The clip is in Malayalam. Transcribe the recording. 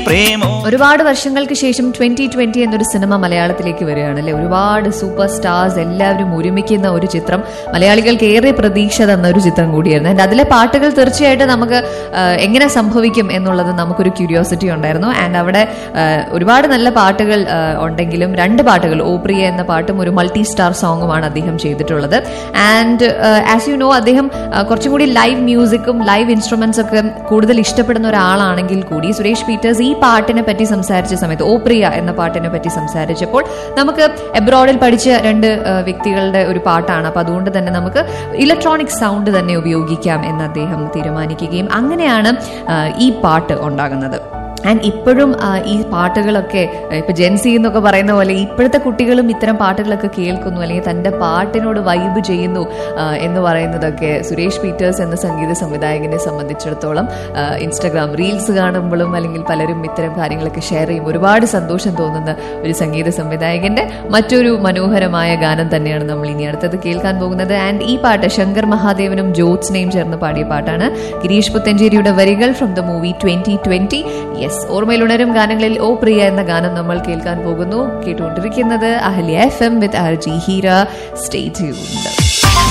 പ്രേമോ ഒരുപാട് വർഷങ്ങൾക്ക് ശേഷം ട്വന്റി ട്വന്റി എന്നൊരു സിനിമ മലയാളത്തിലേക്ക് വരികയാണ് അല്ലെ ഒരുപാട് സൂപ്പർ സ്റ്റാർസ് എല്ലാവരും ഒരുമിക്കുന്ന ഒരു ചിത്രം മലയാളികൾക്ക് ഏറെ പ്രതീക്ഷ തന്ന ഒരു ചിത്രം കൂടിയായിരുന്നു ആൻഡ് അതിലെ പാട്ടുകൾ തീർച്ചയായിട്ടും നമുക്ക് ആ, എങ്ങനെ സംഭവിക്കും എന്നുള്ളത് നമുക്കൊരു ക്യൂരിയോസിറ്റി ഉണ്ടായിരുന്നു ആൻഡ് അവിടെ ആ, ഒരുപാട് നല്ല പാട്ടുകൾ ആ, ഉണ്ടെങ്കിലും രണ്ട് പാട്ടുകൾ ഓ പ്രിയ എന്ന പാട്ടും ഒരു മൾട്ടി സ്റ്റാർ സോങ്ങുമാണ് അദ്ദേഹം ചെയ്തിട്ടുള്ളത് ആൻഡ് ആസ് യു നോ അദ്ദേഹം ആ, കുറച്ചും കൂടി ലൈവ് മ്യൂസിക്കും ലൈവ് ഇൻസ്ട്രുമെന്റ്സ് ഒക്കെ കൂടുതൽ ഇഷ്ടപ്പെടുന്ന ഒരാളാണെങ്കിൽ കൂടി സുരേഷ് പീറ്റേഴ്സ് ഈ പാട്ടിനെ പറ്റി സംസാരിച്ച സമയത്ത് ഓ പ്രിയ എന്ന പാട്ടിനെ പറ്റി സംസാരിച്ചപ്പോൾ നമുക്ക് എബ്രോഡിൽ പഠിച്ച രണ്ട് ആ, വ്യക്തികളുടെ ഒരു പാട്ടാണ് അപ്പൊ അതുകൊണ്ട് തന്നെ നമുക്ക് ഇലക്ട്രോണിക് സൗണ്ട് തന്നെ ഉപയോഗിക്കാം എന്ന് അദ്ദേഹം തീരുമാനിക്കുകയും അങ്ങനെയാണ് ആ, ഈ പാട്ട് ഉണ്ടാകുന്നത് ആൻഡ് ഇപ്പോഴും ആ, ഈ പാട്ടുകളൊക്കെ ഇപ്പൊ ജെൻസി എന്നൊക്കെ പറയുന്ന പോലെ ഇപ്പോഴത്തെ കുട്ടികളും ഇത്തരം പാട്ടുകളൊക്കെ കേൾക്കുന്നു അല്ലെങ്കിൽ തന്റെ പാട്ടിനോട് വൈബ് ചെയ്യുന്നു ആ, എന്ന് പറയുന്നതൊക്കെ സുരേഷ് പീറ്റേഴ്സ് എന്ന സംഗീത സംവിധായകനെ സംബന്ധിച്ചിടത്തോളം ആ, ഇൻസ്റ്റഗ്രാം റീൽസ് കാണുമ്പോഴും അല്ലെങ്കിൽ പലരും ഇത്തരം കാര്യങ്ങളൊക്കെ ഷെയർ ചെയ്യും ഒരുപാട് സന്തോഷം തോന്നുന്ന ഒരു സംഗീത സംവിധായകന്റെ മറ്റൊരു മനോഹരമായ ഗാനം തന്നെയാണ് നമ്മൾ ഇനി അടുത്തത് കേൾക്കാൻ പോകുന്നത് ആൻഡ് ഈ പാട്ട് ശങ്കർ മഹാദേവനും ജ്യോത്സ്നയും ചേർന്ന് പാടിയ പാട്ടാണ് ഗിരീഷ് പുത്തഞ്ചേരിയുടെ വരികൾ from the movie twenty twenty yes ഓർമ്മയിലുണരും ഗാനങ്ങളിൽ ഓ പ്രിയ എന്ന ഗാനം നമ്മൾ കേൾക്കാൻ പോകുന്നു കേട്ടുകൊണ്ടിരിക്കുന്നത് Ahalya F M with R G Heera stay tuned